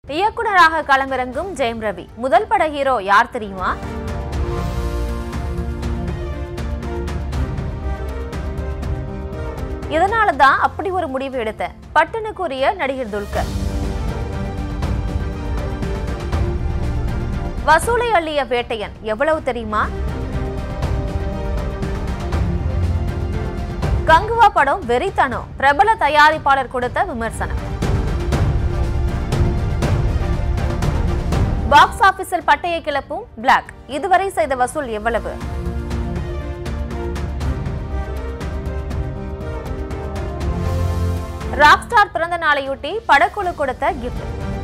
இயக்குனராக களமிறங்கும் ஜெயம் ரவி முதல் பட ஹீரோ யார் தெரியுமா இதனால தான் அப்படி ஒரு முடிவு எடுத்தேன் பட்டுன்னு கூறிய நடிகர் துல்கர் வசூலை அள்ளிய வேட்டையன் எவ்வளவு தெரியுமா கங்குவா படம் வெறித்தனம் பிரபல தயாரிப்பாளர் கொடுத்த விமர்சனம் பாக்ஸ் ஆபீஸில் பட்டையை கிளப்பும் பிளாக் இதுவரை செய்த வசூல் எவ்வளவு ராக் ஸ்டார் பிறந்த நாளையொட்டி படக்குழு கொடுத்த கிஃப்ட்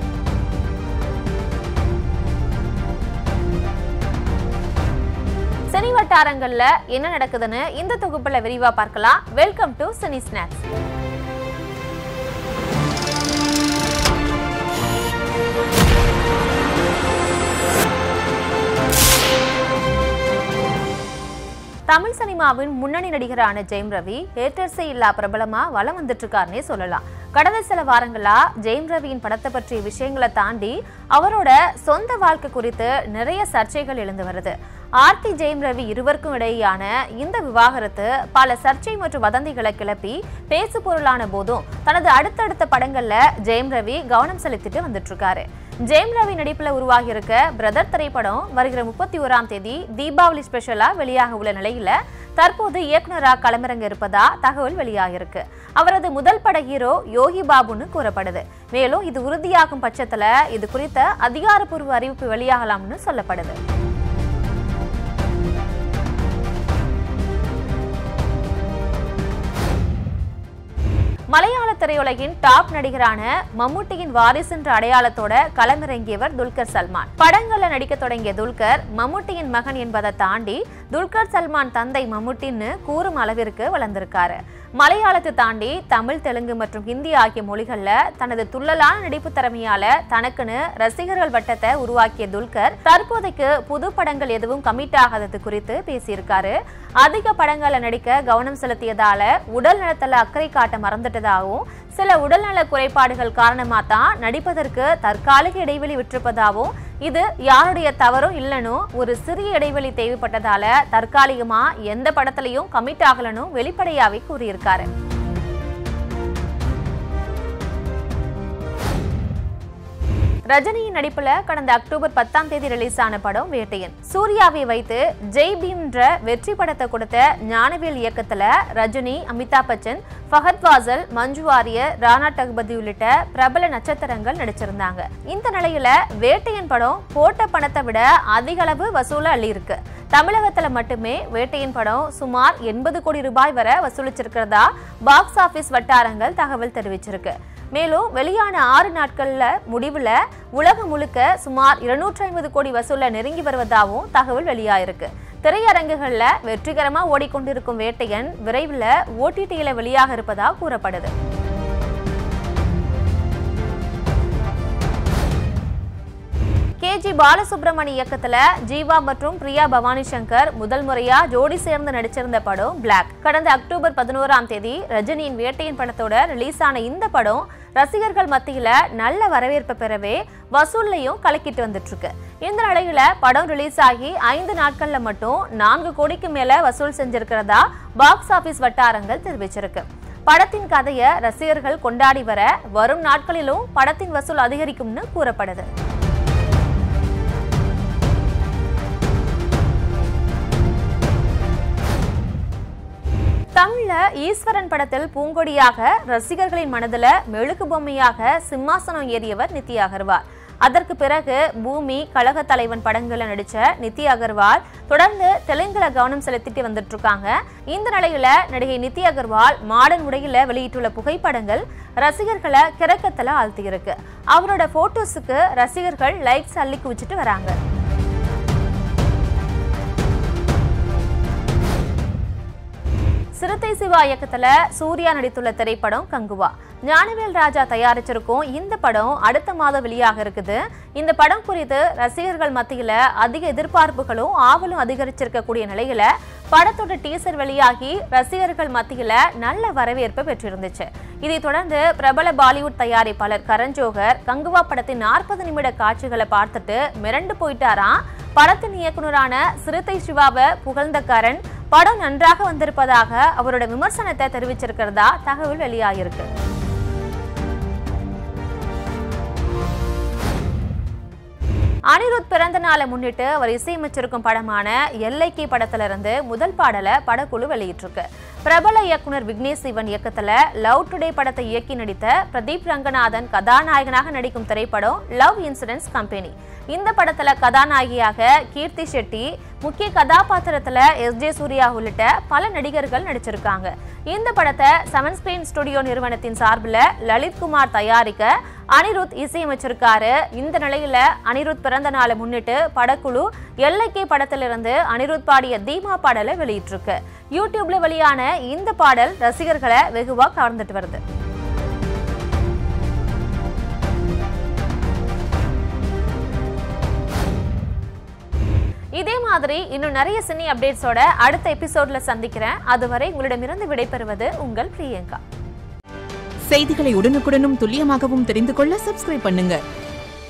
சினி வட்டாரங்கள்ல என்ன நடக்குதுன்னு இந்த தொகுப்புல விரிவா பார்க்கலாம் welcome to cine snacks Tamil சினிமாவின் முன்னணி நடிகரான ஜெயம் ரவி ஹேட்டர்ஸே இல்லா பிரபலமா வலம் வந்துட்டு இருக்காருன்னே சொல்லலாம் கடந்த சில வாரங்களா ஜெயம் ரவியின் படத்தை பற்றிய விஷயங்களை தாண்டி அவரோட சொந்த வாழ்க்கை குறித்து நிறைய சர்ச்சைகள் எழுந்து வருது ஆர்த்தி ஜெயம் ரவி இருவருக்கும் இடையேயான இந்த விவாகரத்து பல சர்ச்சை மற்றும் வதந்திகளை கிளப்பி பேசு பொருளான போதும் தனது அடுத்தடுத்த படங்கள்ல ஜெயம் ரவி கவனம் செலுத்திட்டு வந்துட்டு இருக்காரு ஜெயம் ரவி நடிப்புல உருவாகி இருக்க பிரதர் திரைப்படம் வருகிற முப்பத்தி ஓராம் தேதி தீபாவளி ஸ்பெஷலா வெளியாக உள்ள நிலையில தற்போது இயக்குனராக களமிறங்க இருப்பதா தகவல் வெளியாகிருக்கு அவரது முதல் பட ஹீரோ யோகி பாபுன்னு கூறப்படுது மேலும் இது உறுதியாகும் பட்சத்துல இது குறித்த அதிகாரப்பூர்வ அறிவிப்பு வெளியாகலாம்னு சொல்லப்படுது மலையாள திரையுலகின் டாப் நடிகரான மம்முட்டியின் வாரிசு என்ற அடையாளத்தோட களமிறங்கியவர் துல்கர் சல்மான் படங்கள்ல நடிக்க தொடங்கிய துல்கர் மம்முட்டியின் மகன் என்பதை தாண்டி துல்கர் சல்மான் தந்தை மம்முட்டின்னு கூறும் அளவிற்கு வளர்ந்திருக்காரு மலையாளத்தை தாண்டி தமிழ் தெலுங்கு மற்றும் ஹிந்தி ஆகிய மொழிகள்ல தனது துள்ளலான நடிப்பு திறமையால தனக்குன்னு ரசிகர்கள் வட்டத்தை உருவாக்கிய துல்கர் தற்போதைக்கு புது படங்கள் எதுவும் கமிட் ஆகாதது குறித்து பேசியிருக்காரு அதிக படங்கள்ல நடிக்க கவனம் செலுத்தியதால உடல் நலத்துல அக்கறை காட்ட மறந்துட்டதாகவும் சில உடல்நல குறைபாடுகள் காரணமா தான் நடிப்பதற்கு தற்காலிக இடைவெளி விட்டிருப்பதாகவும் இது யாருடைய தவறும் இல்லைனும் ஒரு சிறிய இடைவெளி தேவைப்பட்டதால தற்காலிகமா எந்த படத்துலயும் கமிட் ஆகலனும் வெளிப்படையாவே கூறியிருக்காரு ரஜினியின் நடிப்புல கடந்த அக்டோபர் பத்தாம் தேதி ரிலீஸ் ஆன படம் வேட்டையன் சூர்யாவை வைத்து ஜெய் பீம்ன்ற வெற்றி படத்தை கொடுத்த ஞானவேல் இயக்கத்துல ரஜினி அமிதாப் பச்சன் ஃபஹத் வாசல் மஞ்சு வாரியர் ராணா டகுபதி உள்ளிட்ட பிரபல நட்சத்திரங்கள் நடிச்சிருந்தாங்க இந்த நிலையில வேட்டையன் படம் போட்ட பணத்தை விட அதிக அளவு வசூல அள்ளியிருக்கு தமிழகத்துல மட்டுமே வேட்டையின் படம் சுமார் எண்பது கோடி ரூபாய் வரை வசூலிச்சிருக்கிறதா பாக்ஸ் ஆபீஸ் வட்டாரங்கள் தகவல் தெரிவிச்சிருக்கு மேலும் வெளியான ஆறு நாட்கள்ல முடிவுல உலகம் முழுக்க சுமார் இருநூற்றி ஐம்பது கோடி வசூல நெருங்கி வருவதாகவும் தகவல் வெளியாயிருக்கு திரையரங்குகள்ல வெற்றிகரமா ஓடிக்கொண்டிருக்கும் வேட்டையன் விரைவில் ஓடிடியில வெளியாக இருப்பதா கூறப்படுது கேஜி பாலசுப்ரமணி இயக்கத்துல ஜீவா மற்றும் பிரியா பவானி சங்கர் முதல் முறையா ஜோடி சேர்ந்து நடிச்சிருந்த படம் பிளாக் கடந்த அக்டோபர் பதினோராம் தேதி ரஜினியின் வேட்டையின் படத்தோட ரிலீஸ் ஆன இந்த படம் ரசிகர்கள் மத்தியில நல்ல வரவேற்பை பெறவே வசூல்லையும் கலக்கிட்டு வந்துட்டு இருக்கு இந்த நிலையில படம் ரிலீஸ் ஆகி ஐந்து நாட்கள்ல மட்டும் நான்கு கோடிக்கு மேல வசூல் செஞ்சிருக்கிறதா பாக்ஸ் ஆபீஸ் வட்டாரங்கள் தெரிவிச்சிருக்கு படத்தின் கதையை ரசிகர்கள் கொண்டாடி வர வரும் நாட்களிலும் படத்தின் வசூல் அதிகரிக்கும்னு கூறப்படுது தமிழ்ல ஈஸ்வரன் படத்தில் பூங்கொடியாக ரசிகர்களின் மனதுல மெழுகு பொம்மையாக சிம்மாசனம் ஏறியவர் நித்யா அகர்வால் அதற்கு பிறகு பூமி கழக தலைவன் படங்கள்ல நடிச்ச நித்யா அகர்வால் தொடர்ந்து தெலுங்குல கவனம் செலுத்திட்டு வந்துட்டு இருக்காங்க இந்த நிலையில நடிகை நித்யா அகர்வால் மாடர்ன் உடையில வெளியிட்டுள்ள புகைப்படங்கள் ரசிகர்களை கிறக்கத்துல ஆழ்த்தியிருக்கு அவரோட போட்டோஸுக்கு ரசிகர்கள் லைக்ஸ் அள்ளி குவிச்சிட்டு வராங்க சிறுத்தை சிவா இயக்கத்துல சூர்யா நடித்துள்ள திரைப்படம் கங்குவா ஞானவேல் ராஜா தயாரிச்சிருக்கும் இந்த படம் அடுத்த மாதம் வெளியாக இருக்குது இந்த படம் குறித்து ரசிகர்கள் மத்தியில அதிக எதிர்பார்ப்புகளும் ஆவலும் அதிகரிச்சிருக்கக்கூடிய நிலையில படத்தோட டீசர் வெளியாகி ரசிகர்கள் மத்தியில நல்ல வரவேற்பு பெற்றிருந்துச்சு இதைத் தொடர்ந்து பிரபல பாலிவுட் தயாரிப்பாளர் கரண் ஜோஹர் கங்குவா படத்தின் நாற்பது நிமிட காட்சிகளை பார்த்துட்டு மிரண்டு போயிட்டாராம் படத்தின் இயக்குனரான சிறுத்தை சிவாவை புகழ்ந்த கரண் படம் நன்றாக வந்திருப்பதாக அவரோட விமர்சனத்தை தெரிவிச்சிருக்கிறதா தகவல் வெளியாகிருக்கு அனிருத் பிறந்த நாளை முன்னிட்டு அவர் இசையமைச்சிருக்கும் படமான எல்லைக்கி படத்துல இருந்து முதல் பாடலை படக்குழு வெளியிட்டிருக்கு பிரபல இயக்குனர் விக்னேஷ் சிவன் இயக்கத்துல லவ் டுடே படத்தை இயக்கி நடித்த பிரதீப் ரங்கநாதன் கதாநாயகனாக நடிக்கும் திரைப்படம் லவ் இன்சூரன்ஸ் கம்பெனி இந்த படத்துல கதாநாயகியாக கீர்த்தி ஷெட்டி முக்கிய கதாபாத்திரத்துல எஸ் ஜே சூர்யா உள்ளிட்ட பல நடிகர்கள் நடிச்சிருக்காங்க இந்த படத்தை செவன் ஸ்கிரீன் ஸ்டுடியோ நிறுவனத்தின் சார்பில் லலித் குமார் தயாரிக்க அனிருத் இசையமைச்சிருக்காரு இந்த நிலையில அனிருத் பிறந்த நாளை முன்னிட்டு படக்குழு எல்லைக்கே படத்திலிருந்து அனிருத் பாடிய தீமா பாடலை வெளியிட்டிருக்கு யூடியூப்ல வெளியான இந்த பாடல் ரசிகர்களை வெகுவா கவர்ந்துட்டு வருது இதே மாதிரி இன்னும் நிறைய சினி அப்டேட்ஸோட அடுத்த எபிசோட்ல சந்திக்கிறேன் அதுவரை உங்களிடமிருந்து விடைபெறுவது உங்கள் பிரியங்கா செய்திகளை உடனுக்குடனும் துல்லியமாகவும் தெரிந்து கொள்ள சப்ஸ்கிரைப் பண்ணுங்க